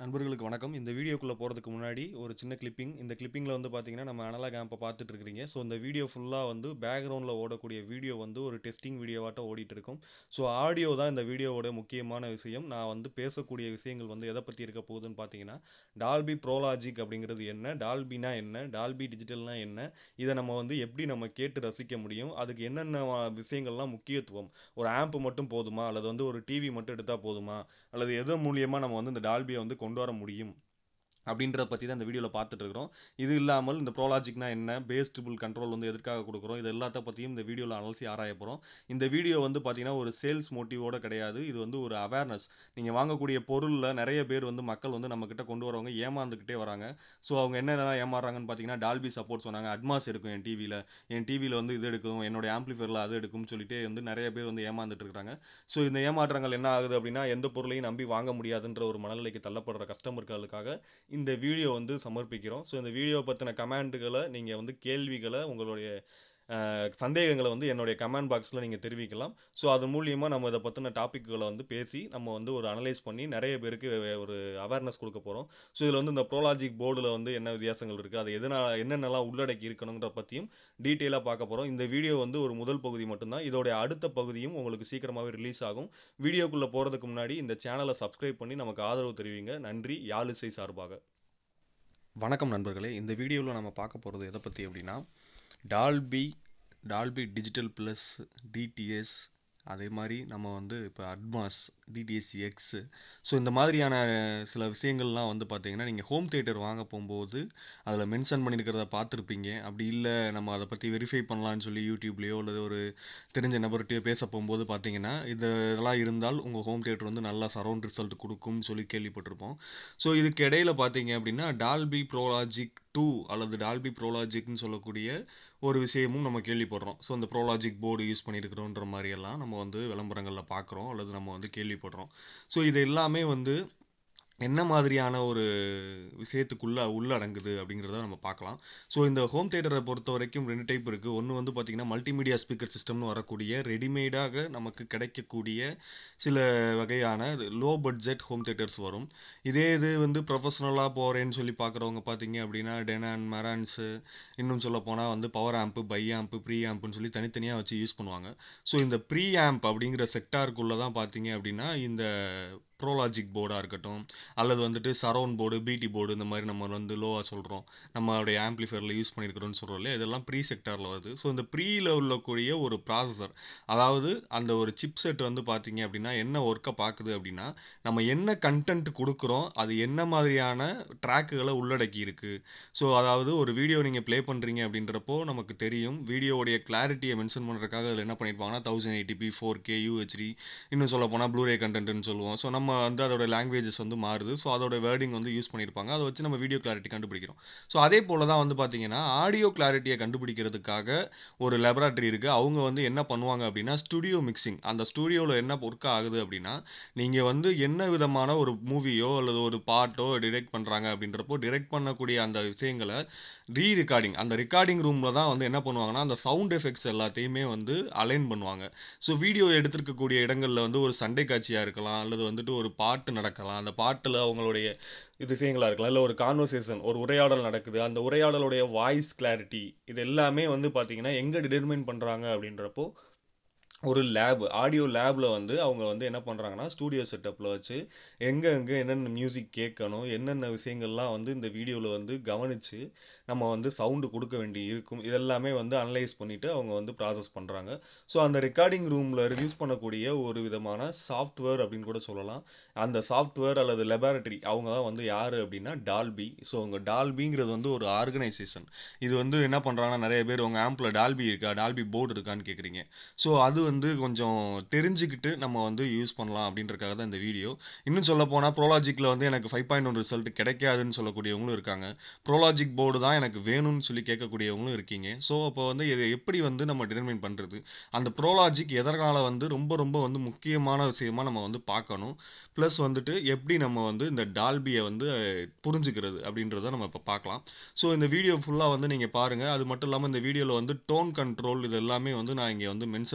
நண்பர்களுக்கு வணக்கம் இந்த வீடியோக்குள்ளே போகிறதுக்கு முன்னாடி ஒரு சின்ன கிளிப்பிங் இந்த கிளிப்பிங்கில் வந்து பார்த்தீங்கன்னா நம்ம அனலாக் ஆம்பை பார்த்துட்டு இருக்கிறீங்க ஸோ இந்த வீடியோ ஃபுல்லாக வந்து பேக்ரவுண்டில் ஓடக்கூடிய வீடியோ வந்து ஒரு டெஸ்டிங் வீடியோவாட்டம் ஓடிட்டு இருக்கும் ஸோ ஆடியோ தான் இந்த வீடியோவோட முக்கியமான விஷயம் நான் வந்து பேசக்கூடிய விஷயங்கள் வந்து எதை பற்றி இருக்க போகுதுன்னு பார்த்தீங்கன்னா டால்பி ப்ரோலாஜிக் அப்படிங்கிறது என்ன டால்பினா என்ன டால்பி டிஜிட்டல்னா என்ன இதை நம்ம வந்து எப்படி நம்ம கேட்டு ரசிக்க முடியும் அதுக்கு என்னென்ன விஷயங்கள்லாம் முக்கியத்துவம் ஒரு ஆம்ப் மட்டும் போதுமா அல்லது வந்து ஒரு டிவி மட்டும் எடுத்தால் போதுமா அல்லது எது மூலியமாக நம்ம வந்து இந்த டால்பியை வந்து கொண்டு வர முடியும் அப்படின்றத பற்றி தான் இந்த வீடியோவில் பார்த்துட்டு இருக்கிறோம் இது இல்லாமல் இந்த ப்ரோலாஜிக்னா என்ன பேஸ்டபிள் கண்ட்ரோல் வந்து எதற்காக கொடுக்குறோம் இது எல்லாத்த பற்றியும் இந்த வீடியோவில் அலசி ஆராய போகிறோம் இந்த வீடியோ வந்து பார்த்தீங்கன்னா ஒரு சேல்ஸ் மோட்டிவோட கிடையாது இது வந்து ஒரு அவேர்னஸ் நீங்கள் வாங்கக்கூடிய பொருளில் நிறைய பேர் வந்து மக்கள் வந்து நம்மக்கிட்ட கொண்டு வரவங்க ஏமாந்துக்கிட்டே வராங்க ஸோ அவங்க என்னென்னலாம் ஏமாறுறாங்கன்னு பார்த்தீங்கன்னா டால்பி சப்போர்ட் சொன்னாங்க அட்மாஸ் எடுக்கும் என் டிவியில் என் டிவியில் வந்து இது எடுக்கும் என்னோட ஆம்பிளிஃபயரில் அது எடுக்கும்னு சொல்லிட்டு வந்து நிறைய பேர் வந்து ஏமாந்துட்டு இருக்காங்க ஸோ இந்த ஏமாற்றங்கள் என்ன ஆகுது அப்படின்னா எந்த பொருளையும் நம்பி வாங்க முடியாதுன்ற ஒரு மனநிலைக்கு தள்ளப்படுற கஸ்டமர்களுக்காக இந்த வீடியோ வந்து சமர்ப்பிக்கிறோம் ஸோ இந்த வீடியோ பற்றின கமெண்ட்டுகளை நீங்கள் வந்து கேள்விகளை உங்களுடைய அஹ், சந்தேகங்களை வந்து என்னுடைய கமெண்ட் பாக்ஸில் நீங்கள் தெரிவிக்கலாம் ஸோ அது மூலியமாக நம்ம இதை பற்றின டாப்பிக்குகளை வந்து பேசி நம்ம வந்து ஒரு அனலைஸ் பண்ணி நிறைய பேருக்கு ஒரு அவேர்னஸ் கொடுக்க போகிறோம் ஸோ இதில் வந்து இந்த ப்ரோலாஜிக் போர்டில் வந்து என்ன வித்தியாசங்கள் இருக்குது அது எதனால் என்னென்னலாம் உள்ளடக்கி இருக்கணுங்கிற பற்றியும் டீட்டெயிலாக பார்க்க போகிறோம் இந்த வீடியோ வந்து ஒரு முதல் பகுதி மட்டும்தான் இதோடைய அடுத்த பகுதியும் உங்களுக்கு சீக்கிரமாகவே ரிலீஸ் ஆகும் வீடியோக்குள்ளே போகிறதுக்கு முன்னாடி இந்த சேனலை சப்ஸ்கிரைப் பண்ணி நமக்கு ஆதரவு தெரிவிங்க நன்றி யாழிசை சார்பாக வணக்கம் நண்பர்களே இந்த வீடியோவில் நம்ம பார்க்க போகிறது எதை பற்றி அப்படின்னா Dolby Dolby digital plus DTS அதே மாதிரி நம்ம வந்து இப்போ அட்மாஸ் டிடிஎஸ் எக்ஸ் ஸோ இந்த மாதிரியான சில விஷயங்கள்லாம் வந்து பார்த்தீங்கன்னா நீங்கள் ஹோம் தேட்டர் வாங்க போகும்போது அதில் மென்ஷன் பண்ணியிருக்கிறத பார்த்துருப்பீங்க அப்படி இல்லை நம்ம அதை பற்றி வெரிஃபை பண்ணலான்னு சொல்லி யூடியூப்லேயோ அல்லது ஒரு தெரிஞ்ச நபர்கிட்டயோ பேச போகும்போது பார்த்தீங்கன்னா இது இதெல்லாம் இருந்தால் உங்கள் ஹோம் தேட்டர் வந்து நல்லா சரௌண்ட் ரிசல்ட் கொடுக்கும்னு சொல்லி கேள்விப்பட்டிருப்போம் ஸோ இதுக்கு இடையில பார்த்தீங்க அப்படின்னா டால்பி ப்ரோலாஜிக் டூ அல்லது டால்பி ப்ரோலாஜிக்னு சொல்லக்கூடிய ஒரு விஷயமும் நம்ம கேள்விப்படுறோம் ஸோ இந்த ப்ரோலாஜிக் போர்டு யூஸ் பண்ணியிருக்கிறோன்ற மாதிரி எல்லாம் நம்ம வந்து விளம்பரங்களில் பார்க்குறோம் அல்லது நம்ம வந்து கேள்விப்படுறோம் ஸோ இது எல்லாமே வந்து என்ன மாதிரியான ஒரு விஷயத்துக்குள்ள உள்ளடங்குது அப்படிங்கிறத நம்ம பார்க்கலாம் ஸோ இந்த ஹோம் தேட்டரை பொறுத்த வரைக்கும் ரெண்டு டைப் இருக்குது ஒன்று வந்து பார்த்தீங்கன்னா மல்டிமீடியா ஸ்பீக்கர் சிஸ்டம்னு வரக்கூடிய ரெடிமேடாக நமக்கு கிடைக்கக்கூடிய சில வகையான லோ பட்ஜெட் ஹோம் தேட்டர்ஸ் வரும் இதே இது வந்து ப்ரொஃபஷனலாக போகிறேன்னு சொல்லி பார்க்குறவங்க பார்த்தீங்க அப்படின்னா டெனான் மெரான்ஸு இன்னும் சொல்ல போனால் வந்து power amp bi amp pre ஆம்ப்புன்னு சொல்லி தனித்தனியாக வச்சு யூஸ் பண்ணுவாங்க ஸோ இந்த ப்ரீ ஆம்ப் அப்படிங்கிற செக்டாருக்குள்ளே தான் பார்த்தீங்க அப்படின்னா இந்த ப்ரோலாஜிக் போர்டாக இருக்கட்டும் அல்லது வந்துட்டு சரௌண்ட் போர்டு பிடி போர்டு இந்த மாதிரி நம்ம வந்து லோவாக சொல்கிறோம் நம்மளுடைய ஆம்ப்ளிஃபயரில் யூஸ் பண்ணியிருக்கிறோம்னு சொல்கிறோம் இல்லையா இதெல்லாம் ப்ரீ செக்டாரில் வருது ஸோ இந்த ப்ரீயில் உள்ளக்கூடிய ஒரு ப்ராசஸர் அதாவது அந்த ஒரு சிப் செட் வந்து பார்த்தீங்க அப்படின்னா என்ன ஒர்க்கை பார்க்குது அப்படின்னா நம்ம என்ன கண்டென்ட் கொடுக்குறோம் அது என்ன மாதிரியான ட்ராக்குகளை உள்ளடக்கி இருக்கு ஸோ அதாவது ஒரு வீடியோ நீங்கள் ப்ளே பண்ணுறீங்க அப்படின்றப்போ நமக்கு தெரியும் வீடியோடைய கிளாரிட்டியை மென்ஷன் பண்ணுறதுக்காக அதில் என்ன பண்ணியிருப்பாங்கன்னா thousand eighty p four K UHD இன்னும் சொல்ல போனால் ப்ளூரே கண்டென்ட்னு சொல்லுவோம் ஸோ நம்ம வந்து அதோட லாங்குவேஜஸ் வந்து மாறுது ஸோ அதோட வேர்டிங் வந்து யூஸ் பண்ணியிருப்பாங்க அதை வச்சு நம்ம வீடியோ கிளாரிட்டி கண்டுபிடிக்கிறோம் ஸோ அதே போல தான் வந்து பார்த்தீங்கன்னா ஆடியோ கிளாரிட்டியை கண்டுபிடிக்கிறதுக்காக ஒரு லெபராட்டரி இருக்குது அவங்க வந்து என்ன பண்ணுவாங்க அப்படின்னா ஸ்டுடியோ மிக்சிங் அந்த ஸ்டுடியோவில் என்ன ஒர்க் ஆகுது அப்படின்னா நீங்கள் வந்து என்ன விதமான ஒரு மூவியோ அல்லது ஒரு பாட்டோ டிரெக்ட் பண்ணுறாங்க அப்படின்றப்போ டிரெக்ட் பண்ணக்கூடிய அந்த விஷயங்களை ரீ ரெக்கார்டிங் அந்த ரெக்கார்டிங் ரூமில் தான் வந்து என்ன பண்ணுவாங்கன்னா அந்த சவுண்ட் எஃபெக்ட்ஸ் எல்லாத்தையுமே வந்து அலைன் பண்ணுவாங்க ஸோ வீடியோ எடுத்திருக்கக்கூடிய இடங்களில் வந்து ஒரு சண்டை காட்சியாக இருக்கலாம் அல்லது வந்துட்டு ஒரு பாட்டு நடக்கலாம் அந்த பாட்டில் அவங்களுடைய இது விஷயங்களா இருக்கலாம் இல்லை ஒரு கான்வர்சேஷன் ஒரு உரையாடல் நடக்குது அந்த உரையாடலுடைய வாய்ஸ் கிளாரிட்டி இது எல்லாமே வந்து பார்த்தீங்கன்னா எங்கே டிடர்மைன் பண்ணுறாங்க அப்படின்றப்போ ஒரு லேப் ஆடியோ லேபில் வந்து அவங்க வந்து என்ன பண்ணுறாங்கன்னா ஸ்டூடியோ செட்டப்பில் வச்சு எங்கே எங்கே என்னென்ன மியூசிக் கேட்கணும் என்னென்ன விஷயங்கள்லாம் வந்து இந்த வீடியோவில் வந்து கவனித்து நம்ம வந்து சவுண்டு கொடுக்க வேண்டி இருக்கும் இதெல்லாமே வந்து அனலைஸ் பண்ணிவிட்டு அவங்க வந்து ப்ராசஸ் பண்ணுறாங்க ஸோ அந்த ரெக்கார்டிங் ரூமில் யூஸ் பண்ணக்கூடிய ஒரு விதமான சாஃப்ட்வேர் அப்படின்னு கூட சொல்லலாம் அந்த சாஃப்ட்வேர் அல்லது லெபார்டரி அவங்க தான் வந்து யார் அப்படின்னா டால்பி ஸோ அவங்க டால்பிங்கிறது வந்து ஒரு ஆர்கனைசேஷன் இது வந்து என்ன பண்ணுறாங்கன்னா நிறைய பேர் உங்கள் ஆம்பில் டால்பி இருக்கா டால்பி போர்டு இருக்கான்னு கேட்குறீங்க ஸோ அது வந்து கொஞ்சம் தெரிஞ்சுக்கிட்டு நம்ம வந்து யூஸ் பண்ணலாம் அப்படின்றக்காக தான் இந்த வீடியோ இன்னும் சொல்ல போனால் ப்ரோலாஜிக்கில் வந்து எனக்கு ஃபைவ் பாயிண்ட் ஒன் ரிசல்ட் கிடைக்காதுன்னு சொல்லக்கூடியவங்களும் இருக்காங்க ப்ரோலாஜிக் போர்டு தான் எனக்கு வேணும்னு சொல்லி கேட்கக்கூடியவங்களும் இருக்கீங்க ஸோ அப்போ வந்து இதை எப்படி வந்து நம்ம டிட்டர்மைன் பண்ணுறது அந்த ப்ரோலாஜிக் எதற்கால வந்து ரொம்ப ரொம்ப வந்து முக்கியமான விஷயமா நம்ம வந்து பார்க்கணும் ப்ளஸ் வந்துட்டு எப்படி நம்ம வந்து இந்த டால்பியை வந்து புரிஞ்சுக்கிறது அப்படின்றத நம்ம இப்போ பார்க்கலாம் ஸோ இந்த வீடியோ ஃபுல்லாக வந்து நீங்கள் பாருங்கள் அது மட்டும் இல்லாமல் இந்த வீடியோவில் வந்து டோன் கண்ட்ரோல் இது எல்லாமே வந்து நான் இங்கே வந்து மென்ஷன் பண்ணி உங்களுக்கு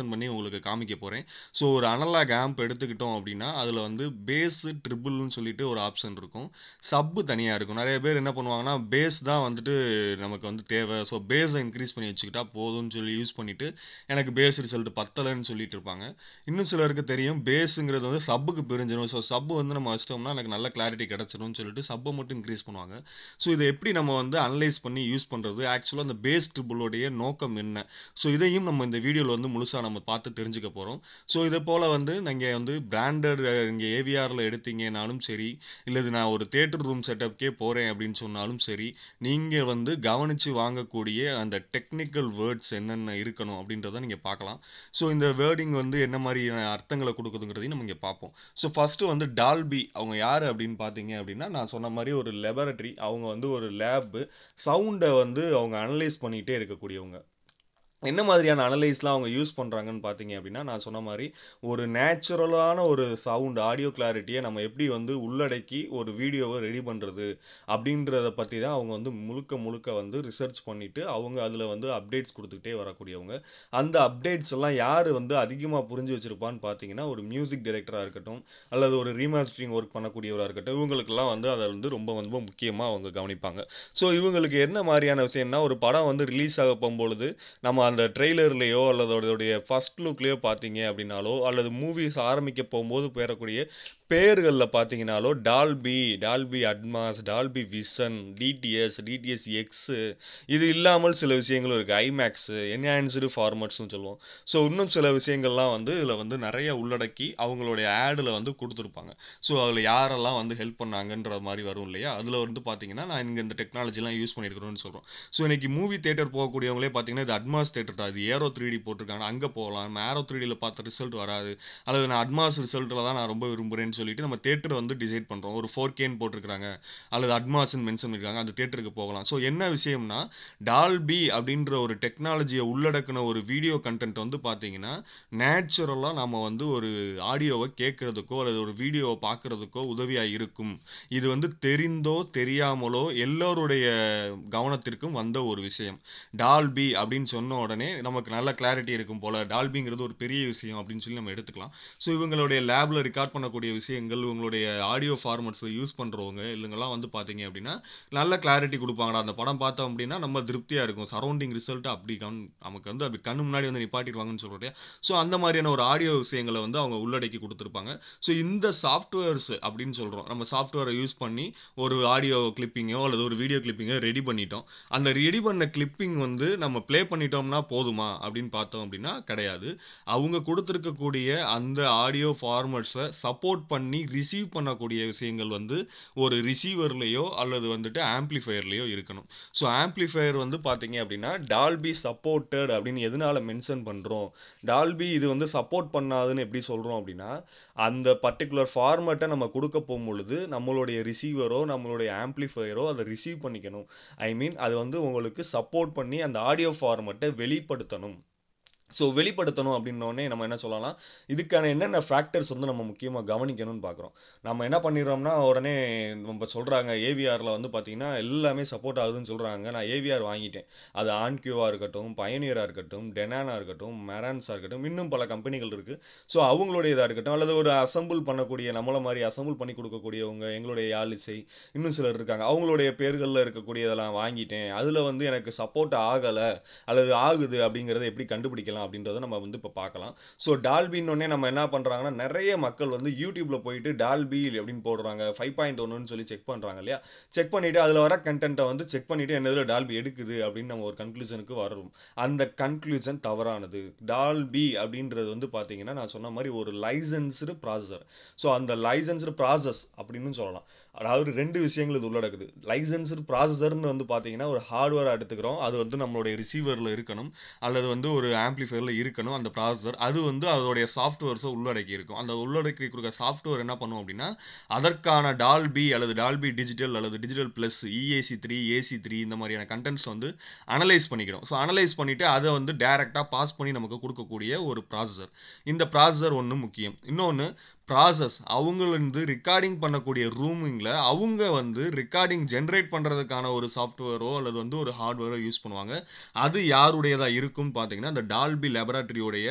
உங்களுக்கு காமிக்க போகிறேன் ஸோ ஒரு அனலாக் ஆம்ப் எடுத்துக்கிட்டோம் அப்படின்னா அதில் வந்து பேஸு ட்ரிபிள்னு சொல்லிட்டு ஒரு ஆப்ஷன் இருக்கும் சப்பு தனியாக இருக்கும் நிறைய பேர் என்ன பண்ணுவாங்கன்னா பேஸ் தான் வந்துட்டு நமக்கு வந்து தேவை ஸோ பேஸை இன்க்ரீஸ் பண்ணி வச்சுக்கிட்டா போதும்னு சொல்லி யூஸ் பண்ணிட்டு எனக்கு பேஸ் ரிசல்ட் பத்தலைன்னு சொல்லிட்டு இருப்பாங்க இன்னும் சிலருக்கு தெரியும் பேஸுங்கிறது வந்து சப்புக்கு பிரிஞ்சிடும் ஸோ சப்பு வந்து நம்ம வச்சிட்டோம்னா எனக்கு நல்ல கிளாரிட்டி கிடச்சிரும்னு சொல்லிட்டு சப்பை மட்டும் இன்க்ரீஸ் பண்ணுவாங்க ஸோ இதை எப்படி நம்ம வந்து அனலைஸ் பண்ணி யூஸ் பண்ணுறது ஆக்சுவலாக அந்த பேஸ் ட்ரிபிளோடைய நோக்கம் என்ன ஸோ இதையும் நம்ம இந்த வீடியோவில் வந்து முழுசாக நம்ம பார்த்து தெரிஞ்சுக்க போகிறோம் ஸோ இதே போல் வந்து நீங்கள் வந்து பிராண்டட் இங்கே ஏவிஆரில் எடுத்தீங்கனாலும் சரி இல்லை நான் ஒரு தேட்டர் ரூம் செட்டப்கே போகிறேன் அப்படின்னு சொன்னாலும் சரி நீங்கள் வந்து கவனித்து வாங்கக்கூடிய அந்த டெக்னிக்கல் வேர்ட்ஸ் என்னென்ன இருக்கணும் அப்படின்றத நீங்கள் பார்க்கலாம் ஸோ இந்த வேர்டிங் வந்து என்ன மாதிரியான அர்த்தங்களை கொடுக்குதுங்கிறதையும் நம்ம இங்கே பார்ப்போம் ஸோ ஃபஸ்ட்டு வந்து டால்பி அவங்க யார் அப்படின்னு பார்த்தீங்க அப்படின்னா நான் சொன்ன மாதிரி ஒரு லெபரட்டரி அவங்க வந்து ஒரு லேபு சவுண்டை வந்து அவங்க அனலைஸ் பண்ணிகிட்டே இருக்கக்கூடியவங்க என்ன மாதிரியான அனலைஸ்லாம் அவங்க யூஸ் பண்ணுறாங்கன்னு பார்த்தீங்க அப்படின்னா நான் சொன்ன மாதிரி ஒரு நேச்சுரலான ஒரு சவுண்ட் ஆடியோ கிளாரிட்டியை நம்ம எப்படி வந்து உள்ளடக்கி ஒரு வீடியோவை ரெடி பண்ணுறது அப்படின்றத பற்றி தான் அவங்க வந்து முழுக்க முழுக்க வந்து ரிசர்ச் பண்ணிவிட்டு அவங்க அதில் வந்து அப்டேட்ஸ் கொடுத்துக்கிட்டே வரக்கூடியவங்க அந்த அப்டேட்ஸ் எல்லாம் யார் வந்து அதிகமாக புரிஞ்சு வச்சுருப்பான்னு பார்த்தீங்கன்னா ஒரு மியூசிக் டைரக்டராக இருக்கட்டும் அல்லது ஒரு ரீமாஸ்டரிங் ஒர்க் பண்ணக்கூடியவராக இருக்கட்டும் இவங்களுக்கெல்லாம் வந்து அதை வந்து ரொம்ப ரொம்ப முக்கியமாக அவங்க கவனிப்பாங்க ஸோ இவங்களுக்கு என்ன மாதிரியான விஷயம்னா ஒரு படம் வந்து ரிலீஸ் ஆக போகும்பொழுது நம்ம அந்த ட்ரெய்லர்லேயோ அல்லது அதோடைய ஃபர்ஸ்ட் லுக்லேயோ பார்த்தீங்க அப்படின்னாலோ அல்லது மூவிஸ் ஆரம்பிக்க போகும்போது பெறக்கூடிய பேர்களில் பார்த்தீங்கனாலோ Dolby Dolby Atmos Dolby vision DTS DTS X இது இல்லாமல் சில விஷயங்களும் இருக்குது ஐமேக்ஸு என்ஹான்ஸ்டு ஃபார்மட்ஸ்னு சொல்லுவோம் ஸோ இன்னும் சில விஷயங்கள்லாம் வந்து இதில் வந்து நிறைய உள்ளடக்கி அவங்களுடைய ஆடில் வந்து கொடுத்துருப்பாங்க ஸோ அதில் யாரெல்லாம் வந்து ஹெல்ப் பண்ணாங்கன்ற மாதிரி வரும் இல்லையா அதில் வந்து பார்த்தீங்கன்னா நான் இங்கே இந்த டெக்னாலஜிலாம் யூஸ் பண்ணியிருக்கிறோன்னு சொல்கிறோம் ஸோ இன்னைக்கு மூவி தேட்டர் போகக்கூடியவங்களே பார்த்தீங்கன்னா இது அட்மாஸ் தேட்டர் தான் இது ஏரோ த்ரீ டி போட்டிருக்காங்க அங்கே போகலாம் நம்ம ஏரோ த்ரீ டியில் பார்த்த ரிசல்ட் வராது அல்லது நான் அட்மாஸ் ரிசல்ட்டில் தான் நான் ரொம்ப விரும்புகிறேன்னு சொல்லிட்டு நம்ம தேட்டர் வந்து டிசைட் பண்ணுறோம் ஒரு ஃபோர் கேன்னு போட்டிருக்காங்க அல்லது அட்மாஸ்ன்னு மென்ஷன் பண்ணியிருக்காங்க அந்த தேட்டருக்கு போகலாம் ஸோ என்ன விஷயம்னா டால்பி அப்படின்ற ஒரு டெக்னாலஜியை உள்ளடக்கின ஒரு வீடியோ கண்டென்ட் வந்து பார்த்தீங்கன்னா நேச்சுரலாக நம்ம வந்து ஒரு ஆடியோவை கேட்கறதுக்கோ அல்லது ஒரு வீடியோவை பார்க்கறதுக்கோ உதவியாக இருக்கும் இது வந்து தெரிந்தோ தெரியாமலோ எல்லோருடைய கவனத்திற்கும் வந்த ஒரு விஷயம் டால்பி அப்படின்னு சொன்ன உடனே நமக்கு நல்ல கிளாரிட்டி இருக்கும் போல டால்பிங்கிறது ஒரு பெரிய விஷயம் அப்படின்னு சொல்லி நம்ம எடுத்துக்கலாம் ஸோ இவங்களுடைய லேப்ல ரெக்கார்ட் பண்ணக்கூடிய விஷயங்கள் இவங்களுடைய ஆடியோ ஃபார்மட்ஸ் யூஸ் பண்றவங்க இல்லைங்கெல்லாம் வந்து பாத்தீங்க அப்படின்னா நல்ல கிளாரிட்டி கொடுப்பாங்கடா அந்த படம் பார்த்தோம் அப்படின்னா நம்ம திருப்தியா இருக்கும் சரௌண்டிங் ரிசல்ட் அப்படி கண் நமக்கு வந்து அப்படி கண்ணு முன்னாடி வந்து நிப்பாட்டிடுவாங்கன்னு சொல்றேன் ஸோ அந்த மாதிரியான ஒரு ஆடியோ விஷயங்களை வந்து அவங்க உள்ளடக்கி கொடுத்துருப்பாங்க ஸோ இந்த சாஃப்ட்வேர்ஸ் அப்படின்னு சொல்றோம் நம்ம சாஃப்ட்வேரை யூஸ் பண்ணி ஒரு ஆடியோ கிளிப்பிங்கோ அல்லது ஒரு வீடியோ கிளிப்பிங்கோ ரெடி பண்ணிட்டோம் அந்த ரெடி பண்ண கிளிப்பிங் வந்து நம்ம ப்ளே பண்ணிட்டோம்னா போதுமா அப்படின்னு பார்த்தோம் அப்படின்னா கிடையாது அவங்க கொடுத்துருக்கக்கூடிய அந்த ஆடியோ ஃபார்மட்ஸை சப்போர்ட் பண்ணி ரிசீவ் பண்ணக்கூடிய விஷயங்கள் வந்து ஒரு ரிசீவர்லேயோ அல்லது வந்துட்டு ஆம்ப்ளிஃபையர்லேயோ இருக்கணும் ஸோ ஆம்ப்ளிஃபையர் வந்து பார்த்தீங்க அப்படின்னா டால்பி சப்போர்ட்டட் அப்படின்னு எதனால மென்ஷன் பண்ணுறோம் டால்பி இது வந்து சப்போர்ட் பண்ணாதுன்னு எப்படி சொல்கிறோம் அப்படின்னா அந்த பர்டிகுலர் ஃபார்மேட்டை நம்ம கொடுக்க போகும் பொழுது நம்மளுடைய ரிசீவரோ நம்மளுடைய ஆம்ப்ளிஃபையரோ அதை ரிசீவ் பண்ணிக்கணும் ஐ மீன் அது வந்து உங்களுக்கு சப்போர்ட் பண்ணி அந்த ஆடியோ ஃபார்மேட்டை வெளிப்படுத்தணும் ஸோ வெளிப்படுத்தணும் அப்படின்னோடனே நம்ம என்ன சொல்லலாம் இதுக்கான என்னென்ன ஃபேக்டர்ஸ் வந்து நம்ம முக்கியமாக கவனிக்கணும்னு பார்க்குறோம் நம்ம என்ன பண்ணிடுறோம்னா உடனே நம்ம சொல்கிறாங்க ஏவிஆரில் வந்து பார்த்தீங்கன்னா எல்லாமே சப்போர்ட் ஆகுதுன்னு சொல்கிறாங்க நான் ஏவிஆர் வாங்கிட்டேன் அது ஆன்கியூவாக இருக்கட்டும் பயனியராக இருக்கட்டும் டெனானா இருக்கட்டும் மெரான்ஸாக இருக்கட்டும் இன்னும் பல கம்பெனிகள் இருக்குது ஸோ அவங்களுடைய இதாக இருக்கட்டும் அல்லது ஒரு அசம்பிள் பண்ணக்கூடிய நம்மள மாதிரி அசம்பிள் பண்ணி கொடுக்கக்கூடியவங்க எங்களுடைய யாழிசை இன்னும் சிலர் இருக்காங்க அவங்களுடைய பேர்களில் இருக்கக்கூடிய இதெல்லாம் வாங்கிட்டேன் அதில் வந்து எனக்கு சப்போர்ட் ஆகலை அல்லது ஆகுது அப்படிங்கிறத எப்படி கண்டுபிடிக்கலாம் அப்படின்றத நம்ம வந்து இப்போ பார்க்கலாம் ஸோ டால்பின்னொடனே நம்ம என்ன பண்ணுறாங்கன்னா நிறைய மக்கள் வந்து யூடியூப்ல போயிட்டு டால்பி அப்படின்னு போடுறாங்க ஃபைவ் பாயிண்ட் ஒன்றுன்னு சொல்லி செக் பண்ணுறாங்க இல்லையா செக் பண்ணிட்டு அதில் வர கண்டென்ட்டை வந்து செக் பண்ணிட்டு என்னதுல டால்பி எடுக்குது அப்படின்னு நம்ம ஒரு கன்க்ளூஷனுக்கு வரும் அந்த கன்க்ளூஷன் தவறானது டால்பி அப்படின்றது வந்து பார்த்தீங்கன்னா நான் சொன்ன மாதிரி ஒரு லைசன்ஸ்டு ப்ராசஸர் ஸோ அந்த லைசன்ஸ்டு ப்ராசஸ் அப்படின்னு சொல்லலாம் அதாவது ரெண்டு விஷயங்கள் இது உள்ளடக்குது லைசன்ஸ்டு ப்ராசஸர்னு வந்து பார்த்தீங்கன்னா ஒரு ஹார்ட்வேர் எடுத்துக்கிறோம் அது வந்து நம்மளுடைய ரிசீவரில் இருக்கணும் அல்லது வந்து ஒரு ஆம்ப்ளிஃபையரில் இருக்கணும் அந்த ப்ராசஸர் அது வந்து அதோடைய சாஃப்ட்வேர்ஸை உள்ளடக்கி இருக்கும் அந்த உள்ளடக்கி கொடுக்க சாஃப்ட்வேர் என்ன பண்ணும் அப்படின்னா அதற்கான டால்பி அல்லது டால்பி டிஜிட்டல் அல்லது digital plus EAC three AC three இந்த மாதிரியான கண்டென்ட்ஸ் வந்து அனலைஸ் பண்ணிக்கிறோம் ஸோ அனலைஸ் பண்ணிட்டு அதை வந்து டைரெக்டாக பாஸ் பண்ணி நமக்கு கொடுக்கக்கூடிய ஒரு ப்ராசஸர் இந்த ப்ராசஸர் ஒன்று முக்கியம் இன்னொன்று ப்ராசஸ் அவங்களிருந்து ரெக்கார்டிங் பண்ணக்கூடிய ரூமிங்கில் அவங்க வந்து ரெக்கார்டிங் ஜென்ரேட் பண்ணுறதுக்கான ஒரு சாஃப்ட்வேரோ அல்லது வந்து ஒரு ஹார்ட்வேரோ யூஸ் பண்ணுவாங்க அது யாருடையதாக இருக்கும்னு பார்த்தீங்கன்னா அந்த டால்பி லெபரட்டரியோடைய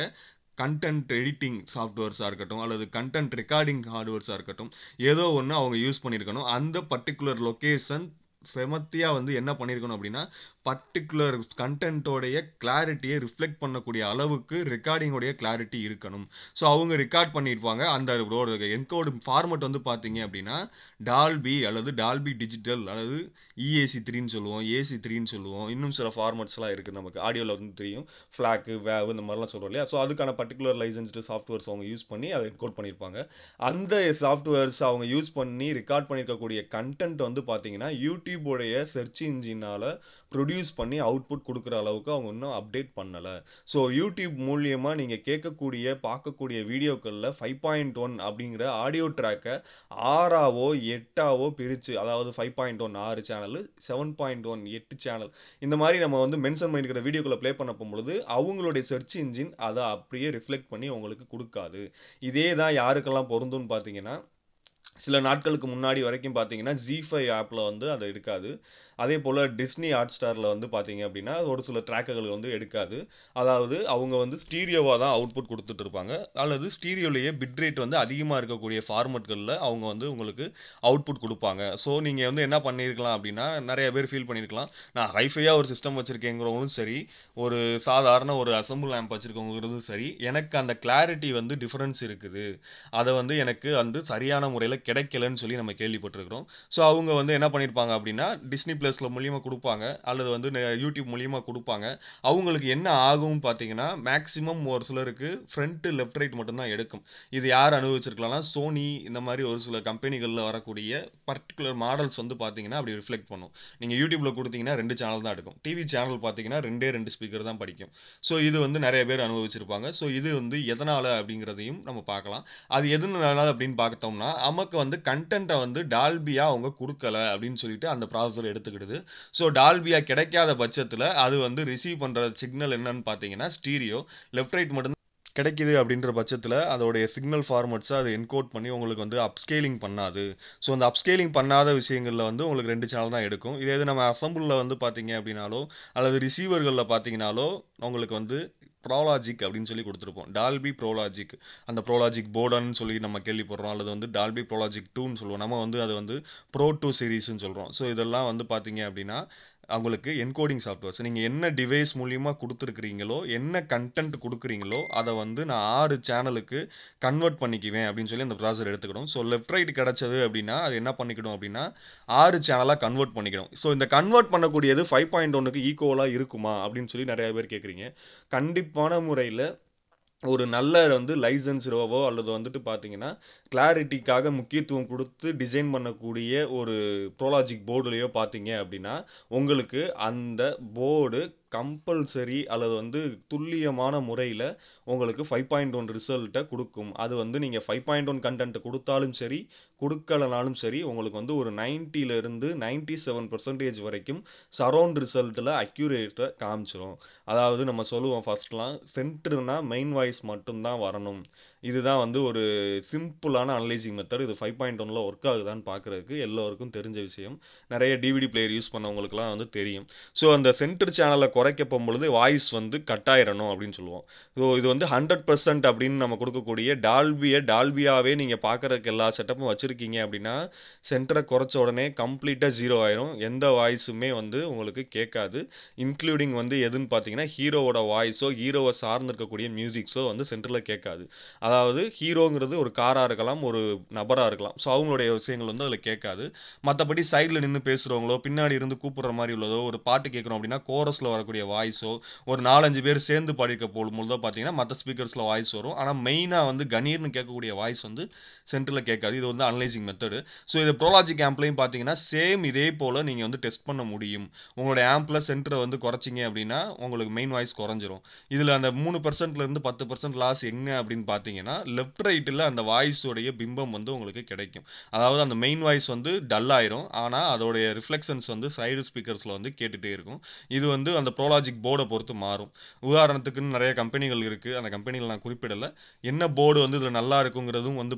கண்டென்ட் எடிட்டிங் சாஃப்ட்வேர்ஸாக இருக்கட்டும் அல்லது கண்டென்ட் ரெக்கார்டிங் ஹார்ட்வேர்ஸாக இருக்கட்டும் ஏதோ ஒன்று அவங்க யூஸ் பண்ணியிருக்கணும் அந்த பர்டிகுலர் லொக்கேஷன் செமத்தியாக வந்து என்ன பண்ணியிருக்கணும் அப்படின்னா பர்டிகுலர் கண்டென்ட்டோடைய கிளாரிட்டியை ரிஃப்ளெக்ட் பண்ணக்கூடிய அளவுக்கு ரெக்கார்டிங்கோடைய கிளாரிட்டி இருக்கணும் ஸோ அவங்க ரெக்கார்ட் பண்ணியிருப்பாங்க அந்த என்கோடு ஃபார்மட் வந்து பார்த்தீங்க அப்படின்னா டால்பி அல்லது டால்பி டிஜிட்டல் அல்லது இஏசி த்ரீன்னு சொல்லுவோம் ஏசி த்ரீன்னு சொல்லுவோம் இன்னும் சில ஃபார்மட்ஸ்லாம் இருக்குது நமக்கு ஆடியோவில் வந்து தெரியும் ஃப்ளாக்கு வேவ் இந்த மாதிரிலாம் சொல்கிறோம் இல்லையா ஸோ அதுக்கான பர்டிகுலர் லைசன்ஸ்டு சாஃப்ட்வேர்ஸ் அவங்க யூஸ் பண்ணி அதை என்கோட் பண்ணியிருப்பாங்க அந்த சாஃப்ட்வேர்ஸ் அவங்க யூஸ் பண்ணி ரெக்கார்ட் பண்ணியிருக்கக்கூடிய கண்டென்ட் வந்து பார்த்தீங்கன்னா யூடியூபோடைய சர்ச் இன்ஜினால் ப்ரொடியூஸ் பண்ணி அவுட்புட் கொடுக்குற அளவுக்கு அவங்க இன்னும் அப்டேட் பண்ணலை ஸோ யூடியூப் மூலியமாக நீங்கள் கேட்கக்கூடிய பார்க்கக்கூடிய வீடியோக்களில் ஃபைவ் பாயிண்ட் ஒன் அப்படிங்கிற ஆடியோ ட்ராக்கை ஆறாவோ எட்டாவோ பிரித்து அதாவது ஃபைவ் பாயிண்ட் ஒன் ஆறு சேனல் செவன் பாயிண்ட் ஒன் எட்டு சேனல் இந்த மாதிரி நம்ம வந்து மென்ஷன் பண்ணியிருக்கிற வீடியோக்களை ப்ளே பண்ண போகும்பொழுது அவங்களுடைய சர்ச் இன்ஜின் அதை அப்படியே ரிஃப்ளெக்ட் பண்ணி உங்களுக்கு கொடுக்காது இதே தான் யாருக்கெல்லாம் பொருந்தும்னு பார்த்தீங்கன்னா சில நாட்களுக்கு முன்னாடி வரைக்கும் பார்த்தீங்கன்னா ஜி ஃபைவ் ஆப்பில் வந்து அதை எடுக்காது அதே போல் டிஸ்னி ஹாட் ஸ்டாரில் வந்து பார்த்தீங்க அப்படின்னா ஒரு சில ட்ராக்குகள் வந்து எடுக்காது அதாவது அவங்க வந்து ஸ்டீரியோவாக தான் அவுட்புட் கொடுத்துட்டு இருப்பாங்க அல்லது ஸ்டீரியோலேயே பிட் ரேட் வந்து அதிகமாக இருக்கக்கூடிய ஃபார்மெட்களில் அவங்க வந்து உங்களுக்கு அவுட்புட் கொடுப்பாங்க ஸோ நீங்கள் வந்து என்ன பண்ணியிருக்கலாம் அப்படின்னா நிறைய பேர் ஃபீல் பண்ணியிருக்கலாம் நான் ஹைஃபையாக ஒரு சிஸ்டம் வச்சுருக்கேங்கிறவங்களும் சரி ஒரு சாதாரண ஒரு அசம்பிள் லேம்ப் வச்சுருக்கவங்கிறதும் சரி எனக்கு அந்த கிளாரிட்டி வந்து டிஃப்ரென்ஸ் இருக்குது அதை வந்து எனக்கு வந்து சரியான முறையில் கிடைக்கலன்னு சொல்லி நம்ம கேள்விப்பட்டிருக்கிறோம் ஸோ அவங்க வந்து என்ன பண்ணியிருப்பாங்க அப்படின்னா டிஸ்னி ப்ளஸில் மூலியமாக கொடுப்பாங்க அல்லது வந்து நெ- யூடியூப் மூலியமாக கொடுப்பாங்க அவங்களுக்கு என்ன ஆகும் பார்த்தீங்கன்னா மேக்ஸிமம் ஒரு சிலருக்கு ஃப்ரண்ட் லெஃப்ட் ரைட் மட்டும்தான் எடுக்கும் இது யார் அனுபவிச்சிருக்கலாம்னா சோனி இந்த மாதிரி ஒரு சில கம்பெனிகளில் வரக்கூடிய பர்டிகுலர் மாடல்ஸ் வந்து பார்த்தீங்கன்னா அப்படி ரிஃப்ளெக்ட் பண்ணும் நீங்கள் யூடியூப்ல கொடுத்தீங்கன்னா ரெண்டு சேனல் தான் எடுக்கும் டிவி சேனல் பார்த்தீங்கன்னா ரெண்டே ரெண்டு ஸ்பீக்கர் தான் படிக்கும் ஸோ இது வந்து நிறைய பேர் அனுபவிச்சிருப்பாங்க ஸோ இது வந்து எதனால அப்படிங்கிறதையும் நம்ம பார்க்கலாம் அது எதுனால அப்படின்னு பார்த்தோம்னா நமக்கு வந்து கண்டென்ட்டை வந்து டால்பியா அவங்க கொடுக்கல அப்படின்னு சொல்லிட்டு அந்த ப்ராசஸர் எடுத்துக்கிடுது ஸோ டால்பியா கிடைக்காத பட்சத்தில் அது வந்து ரிசீவ் பண்ணுற சிக்னல் என்னன்னு பார்த்தீங்கன்னா ஸ்டீரியோ லெஃப்ட் ரைட் மட்டும் கிடைக்குது அப்படின்ற பட்சத்தில் அதோடைய சிக்னல் ஃபார்மட்ஸை அது என்கோட் பண்ணி உங்களுக்கு வந்து அப்ஸ்கேலிங் பண்ணாது ஸோ அந்த அப்ஸ்கேலிங் பண்ணாத விஷயங்களில் வந்து உங்களுக்கு ரெண்டு சேனல் தான் எடுக்கும் இதே இது நம்ம அசம்பிளில் வந்து பார்த்தீங்க அப்படின்னாலோ அல்லது ரிசீவர்களில் பார்த்தீங்கனாலோ உங்களுக்கு வந்து ப்ரோலாஜிக் அப்படின்னு சொல்லி கொடுத்துருப்போம் டால்பி ப்ரோலாஜிக் அந்த ப்ரோலாஜிக் போர்டுன்னு சொல்லி நம்ம கேள்விப்படுறோம் அல்லது வந்து டால்பி ப்ரோலாஜிக் டூன்னு சொல்லுவோம் நம்ம வந்து அது வந்து ப்ரோ டூ சீரீஸ்னு சொல்கிறோம் ஸோ இதெல்லாம் வந்து பார்த்தீங்க அப்படின்னா அவங்களுக்கு என்கோடிங் சாஃப்ட்வேர்ஸ் நீங்கள் என்ன டிவைஸ் மூலியமாக கொடுத்துருக்கிறீங்களோ என்ன கண்டென்ட் கொடுக்குறீங்களோ அதை வந்து நான் ஆறு சேனலுக்கு கன்வெர்ட் பண்ணிக்குவேன் அப்படின்னு சொல்லி அந்த ப்ராசர் எடுத்துக்கணும் ஸோ லெஃப்ட் ரைட் கிடைச்சது அப்படின்னா அது என்ன பண்ணிக்கணும் அப்படின்னா ஆறு சேனலாக கன்வெர்ட் பண்ணிக்கணும் ஸோ இந்த கன்வெர்ட் பண்ணக்கூடியது ஃபைவ் பாயிண்ட் ஒன்றுக்கு ஈக்குவலாக இருக்குமா அப்படின்னு சொல்லி நிறைய பேர் கேட்குறீங்க கண்டிப்பான முறையில் ஒரு நல்ல வந்து லைசன்ஸ்ரோவோ அல்லது வந்துட்டு பார்த்தீங்கன்னா கிளாரிட்டிக்காக முக்கியத்துவம் கொடுத்து டிசைன் பண்ணக்கூடிய ஒரு ப்ரோலாஜிக் போர்டுலையோ பார்த்தீங்க அப்படின்னா உங்களுக்கு அந்த போர்டு கம்பல்சரி அல்லது வந்து துல்லியமான முறையில் உங்களுக்கு ஃபைவ் பாயிண்ட் ஒன் ரிசல்ட்டை கொடுக்கும் அது வந்து நீங்கள் ஃபைவ் பாயிண்ட் ஒன் கண்டென்ட் கொடுத்தாலும் சரி கொடுக்கலனாலும் சரி உங்களுக்கு வந்து ஒரு 90 ல இருந்து நைன்டி செவன் பர்சன்டேஜ் வரைக்கும் சரௌண்ட் ரிசல்ட்டில் அக்யூரேட்டை காமிச்சிரும் அதாவது நம்ம சொல்லுவோம் ஃபர்ஸ்ட்லாம் சென்டர்னா மெயின் வாய்ஸ் மட்டும்தான் வரணும் இதுதான் வந்து ஒரு சிம்பிளான அனலைசிங் மெத்தட் இது ஃபைவ் பாயிண்ட் ஒன்ல ஒர்க் ஆகுதான்னு பார்க்கறதுக்கு எல்லோருக்கும் தெரிஞ்ச விஷயம் நிறைய டிவிடி பிளேயர் யூஸ் பண்ணவங்களுக்குலாம் வந்து தெரியும் ஸோ அந்த சென்டர் சேனலை குறைக்க போகும்பொழுது வாய்ஸ் வந்து கட் ஆயிரணும் அப்படின்னு சொல்லுவோம் ஸோ இது வந்து ஹண்ட்ரட் பர்சன்ட் அப்படின்னு நம்ம கொடுக்கக்கூடிய டால்பியை டால்பியாவே நீங்கள் பார்க்கறதுக்கு எல்லா செட்டப்பும் வச்சிருக்கீங்க அப்படின்னா சென்டரை குறைச்ச உடனே கம்ப்ளீட்டாக ஜீரோ ஆயிரும் எந்த வாய்ஸுமே வந்து உங்களுக்கு கேட்காது இன்க்ளூடிங் வந்து எதுன்னு பார்த்தீங்கன்னா ஹீரோவோட வாய்ஸோ ஹீரோவை சார்ந்திருக்கக்கூடிய மியூசிக்ஸோ வந்து சென்டரில் கேட்காது அதாவது ஹீரோங்கிறது ஒரு காராக இருக்கலாம் ஒரு நபராக இருக்கலாம் ஸோ அவங்களுடைய விஷயங்கள் வந்து அதில் கேட்காது மற்றபடி சைடில் நின்று பேசுகிறவங்களோ பின்னாடி இருந்து கூப்பிடுற மாதிரி உள்ளதோ ஒரு பாட்டு கேட்குறோம் அப்படின்னா கோரஸில் வரக்கூடிய வாய்ஸோ ஒரு நாலஞ்சு பேர் சேர்ந்து பாடிக்க போகும்போது பார்த்தீங்கன்னா மற்ற ஸ்பீக்கர்ஸில் வாய்ஸ் வரும் ஆனால் மெயினாக வந்து கணீர்னு கேட்கக்கூடிய வாய்ஸ் வந்து சென்டரில் கேட்காது இது வந்து அனலைசிங் மெத்தடு ஸோ இது ப்ரோலாஜிக் ஆம்ப்லையும் பார்த்தீங்கன்னா சேம் இதே போல் நீங்கள் வந்து டெஸ்ட் பண்ண முடியும் உங்களோட ஆம்பில் சென்டரை வந்து குறைச்சிங்க அப்படின்னா உங்களுக்கு மெயின் வாய்ஸ் குறைஞ்சிரும் இதில் அந்த மூணு பர்சன்ட்லேருந்து பத்து பர்சன்ட் லாஸ் எங்க அப்படின்னு பார்த்தீங்கன்னா லெஃப்ட் ரைட்டில் அந்த வாய்ஸோடைய பிம்பம் வந்து உங்களுக்கு கிடைக்கும் அதாவது அந்த மெயின் வாய்ஸ் வந்து டல் ஆயிரும் ஆனால் அதோடைய ரிஃப்ளெக்ஷன்ஸ் வந்து சைடு ஸ்பீக்கர்ஸில் வந்து கேட்டுகிட்டே இருக்கும் இது வந்து அந்த ப்ரோலாஜிக் போர்டை பொறுத்து மாறும் உதாரணத்துக்குன்னு நிறைய கம்பெனிகள் இருக்குது அந்த கம்பெனிகள் நான் குறிப்பிடலை என்ன போர்டு வந்து இதில் நல்லா இருக்குங்கிறதும் வந்து பார்த்தீங்கன்னா